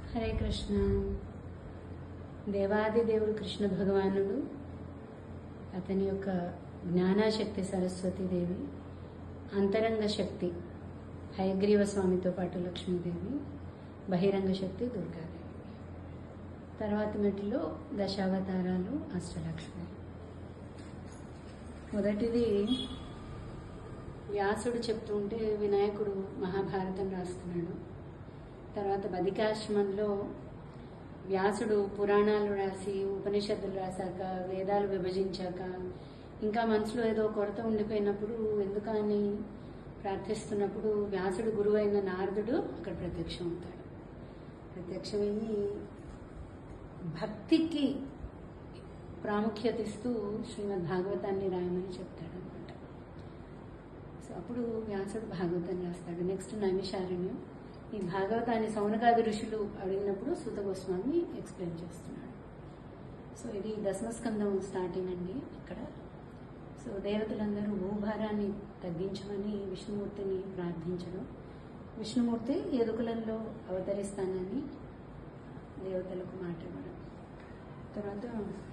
హరే కృష్ణ దేవాది దేవుడు కృష్ణ భగవానుడు అతని యొక్క జ్ఞానాశక్తి సరస్వతీదేవి అంతరంగ శక్తి హయగ్రీవ స్వామితో పాటు లక్ష్మీదేవి బహిరంగ శక్తి దుర్గాదేవి తర్వాత మెట్టులో దశావతారాలు అష్టలక్ష్మి మొదటిది వ్యాసుడు చెప్తుంటే వినాయకుడు మహాభారతం రాస్తున్నాడు తర్వాత బదికాశ్రమంలో వ్యాసుడు పురాణాలు రాసి ఉపనిషత్తులు రాశాక వేదాలు విభజించాక ఇంకా మనసులో ఏదో కొరత ఉండిపోయినప్పుడు ఎందుకని ప్రార్థిస్తున్నప్పుడు వ్యాసుడు గురువు అయిన నారదుడు అక్కడ ప్రత్యక్షం అవుతాడు ప్రత్యక్షమయ్యి భక్తికి ప్రాముఖ్యత ఇస్తూ శ్రీమద్ భాగవతాన్ని రాయమని చెప్తాడు అనమాట సో అప్పుడు వ్యాసుడు భాగవతం రాస్తాడు నెక్స్ట్ నైమిషారణ్యం ఈ భాగవతాన్ని సౌనకాది ఋషులు అడిగినప్పుడు సూత గోస్వామి ఎక్స్ప్లెయిన్ చేస్తున్నాడు సో ఇది దశమస్కందం స్టార్టింగ్ అండి ఇక్కడ సో దేవతలందరూ భూభారాన్ని తగ్గించమని విష్ణుమూర్తిని ప్రార్థించడం విష్ణుమూర్తి ఎదుకులంలో అవతరిస్తానని దేవతలకు మాట ఇవ్వడం తర్వాత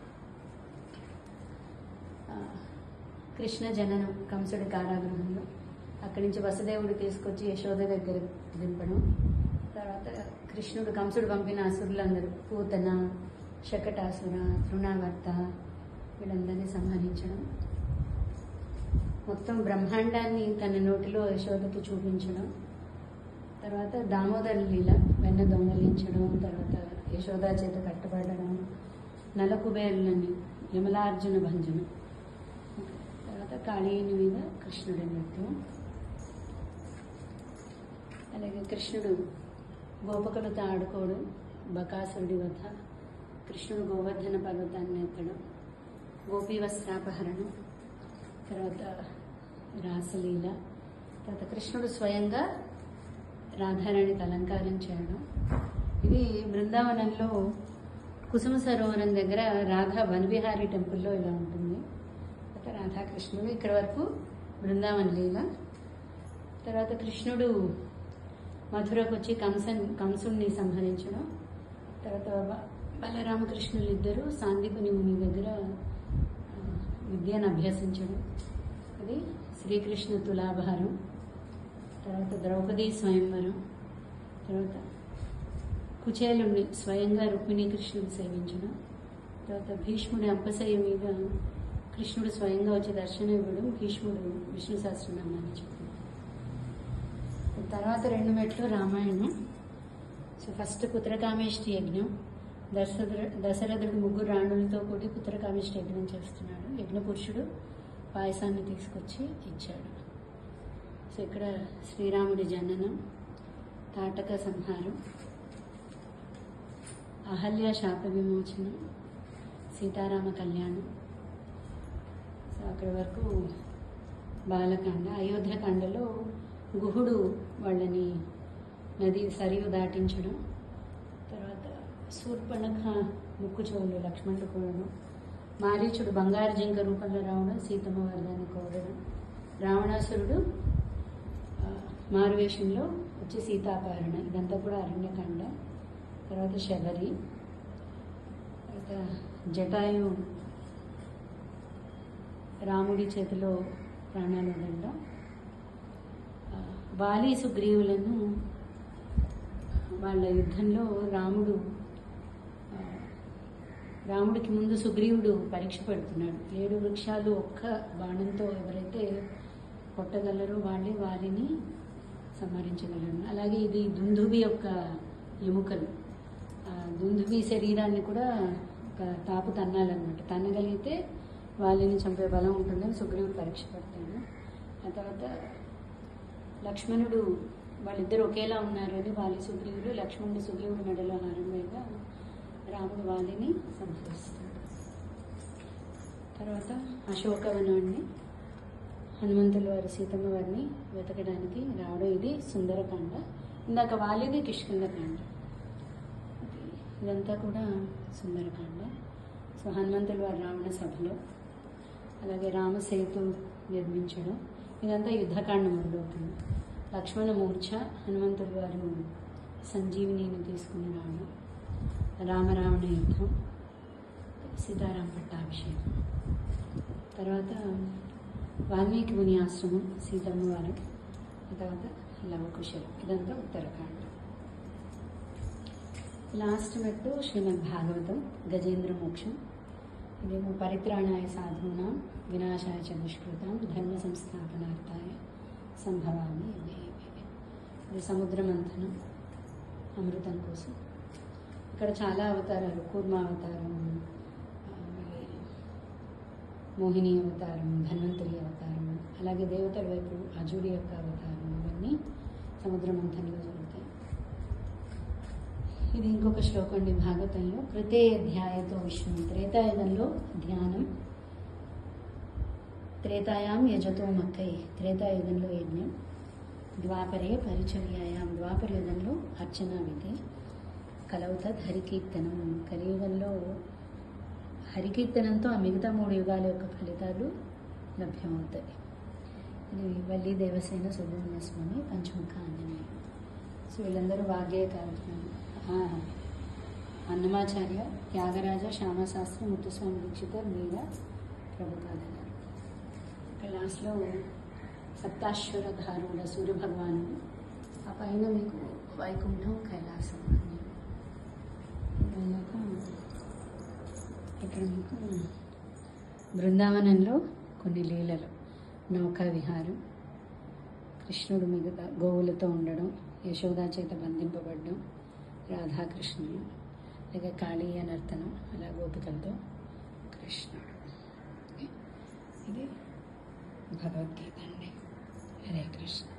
ఆ, కృష్ణ జననం కంసుడి కారాగృహంలో అక్కడి నుంచి వసుదేవుడు తీసుకొచ్చి యశోద దగ్గర దింపడం తర్వాత కృష్ణుడు కంసుడు పంపిన అసురులందరూ పూతన శకటాసుర తృణావర్త వీళ్ళందరినీ సంహరించడం మొత్తం బ్రహ్మాండాన్ని తన నోటిలో యశోదకి చూపించడం తర్వాత దామోదర లీల వెన్న దొంగలించడం తర్వాత యశోదా చేత కట్టబడడం నలకుబేరులని యమలార్జున భంజనం తర్వాత కాళీయుని మీద కృష్ణుడి నృత్యం అలాగే కృష్ణుడు గోపకులతో ఆడుకోవడం బకాసురుడి వద్ద కృష్ణుడు గోవర్ధన పర్వతాన్ని ఎత్తడం గోపీ వస్త్రాపహరణం తర్వాత రాసలీల తర్వాత కృష్ణుడు స్వయంగా రాధారాణికి అలంకారం చేయడం ఇది బృందావనంలో కుసుమ సరోవరం దగ్గర రాధా వనవిహారి టెంపుల్లో ఇలా ఉంటుంది తర్వాత రాధాకృష్ణుడు ఇక్కడ వరకు బృందావన లీల తర్వాత కృష్ణుడు మధురకు వచ్చి కంసన్ కంసుణ్ణి సంహరించడం తర్వాత బ- బలరామకృష్ణులు ఇద్దరు సాందీపుని ముని దగ్గర ఆ, విద్యను అభ్యసించడం అది శ్రీకృష్ణ తులాభారం తర్వాత ద్రౌపది స్వయంవరం తర్వాత కుచేలుణ్ణి స్వయంగా రుక్మిణీ కృష్ణుడు సేవించడం తర్వాత భీష్ముడి అంపశయ్య మీద కృష్ణుడు స్వయంగా వచ్చి దర్శనం ఇవ్వడం భీష్ముడు విష్ణు సహస్రనామాన్ని చెప్పడం తర్వాత రెండు మెట్లు రామాయణం సో ఫస్ట్ పుత్రకామేష్టి యజ్ఞం దశరథుడు దశరథుడు ముగ్గురు రాణులతో కూడి పుత్రకామేష్టి యజ్ఞం చేస్తున్నాడు యజ్ఞపురుషుడు పాయసాన్ని తీసుకొచ్చి ఇచ్చాడు సో ఇక్కడ శ్రీరాముడి జననం తాటక సంహారం అహల్య శాప విమోచనం సీతారామ కళ్యాణం సో అక్కడి వరకు బాలకాండ అయోధ్యకాండలో గుహుడు వాళ్ళని నది సరియు దాటించడం తర్వాత శూర్పణఖ ముక్కు చెవులు లక్ష్మణుడు కోరడం మారీచుడు బంగారు జింక రూపంలో రావడం సీతమ్మ వర్గాన్ని కోరడం రావణాసురుడు ఆ, మారువేషంలో వచ్చి సీతాపహరణ ఇదంతా కూడా అరణ్యకాండ తర్వాత శబరి తర్వాత జటాయు రాముడి చేతిలో ప్రాణాలు వదలడం ఆ, వాలి సుగ్రీవులను వాళ్ళ యుద్ధంలో రాముడు ఆ, రాముడికి ముందు సుగ్రీవుడు పరీక్ష పెడుతున్నాడు ఏడు వృక్షాలు ఒక్క బాణంతో ఎవరైతే కొట్టగలరో వాళ్ళే వారిని సంహరించగలరు అలాగే ఇది దుందుబి యొక్క ఎముకలు ఆ దుందుబి శరీరాన్ని కూడా ఒక తాపు తన్నాలన్నమాట తన్నగలిగితే వాళ్ళని చంపే బలం ఉంటుందని సుగ్రీవుడు పరీక్ష పెడతాడు ఆ తర్వాత లక్ష్మణుడు వాళ్ళిద్దరు ఒకేలా ఉన్నారని వాలి సుగ్రీవుడు లక్ష్మణుడు సుగ్రీవుడు మెడలో హారం వేయగా రాముడు వాలిని సంహరిస్తాడు తర్వాత అశోకవనాన్ని హనుమంతుల వారి సీతమ్మ వారిని వెతకడానికి రావడం ఇది సుందరకాండ ఇందాక వాలిది కిష్కిందకాండ ఇది ఇదంతా కూడా సుందరకాండ సో హనుమంతుల వారి రావణ సభలో అలాగే రామసేతు నిర్మించడం ఇదంతా యుద్ధకాండ మొదలవుతుంది లక్ష్మణ మూర్ఛ హనుమంతుల వారు సంజీవినిని తీసుకుని రావడం రామరావణ యుద్ధం సీతారాం పట్టాభిషేకం తర్వాత వాల్మీకి ముని ఆశ్రమం సీతమ్మ వారు ఆ తర్వాత లవకుశలు ఇదంతా ఉత్తరాఖండ్ లాస్ట్ మెట్టు శ్రీమద్ భాగవతం గజేంద్ర మోక్షం ఇదేమో పరిత్రాణాయ సాధూనాం వినాశాయ చ దుష్కృతాం ధర్మ సంస్థాపనార్థాయ సంభవామి ఇవే ఇవే. ఇది సముద్ర మంథనం అమృతం కోసం ఇక్కడ చాలా అవతారాలు కూర్మ అవతారం ఆ, మళ్ళీ మోహిని అవతారం ధన్వంతరి అవతారం అలాగే దేవతల వైపు అజుడి యొక్క అవతారం ఇవన్నీ సముద్ర మంథంలో జరుగుతాయి ఇది ఇంకొక శ్లోకం అండి భాగవతంలో కృతే అధ్యాయతో విష్ణు త్రేతాయుగంలో ధ్యానం త్రేతాయాం యజతో మక్కై త్రేతాయుగంలో యజ్ఞం ద్వాపరే పరిచర్యాయాం ద్వాపర యుగంలో అర్చన విధి కలవుత హరికీర్తనం కలియుగంలో హరికీర్తనంతో ఆ మిగతా మూడు యుగాల యొక్క ఫలితాలు లభ్యమవుతాయి ఇది వల్లి దేవసేన సుబ్రహ్మణ్య స్వామి పంచముఖ ఆంజనేయ సో వీళ్ళందరూ వాగ్గేయకారులు ఆ, అన్నమాచార్య త్యాగరాజ శ్యామశాస్త్రి ముత్తుస్వామి దీక్షితర్ మీర ప్రభుపాద గారు ఇక్కడ లాస్ట్లో సప్తాశ్వర ధారుడ సూర్య భగవానుడు ఆ పైన మీకు వైకుంఠం కైలాసం అని. ఇదన్నాక ఇక్కడ మీకు బృందావనంలో కొన్ని లీలలు నౌకా విహారం కృష్ణుడు మిగతా గోవులతో ఉండడం యశోదా చేత బంధింపబడడం రాధాకృష్ణుడు లేక కాళీయ నర్తనం అలా గోపికలతో కృష్ణుడు ఇది భగవద్గీత అండి హరే కృష్ణ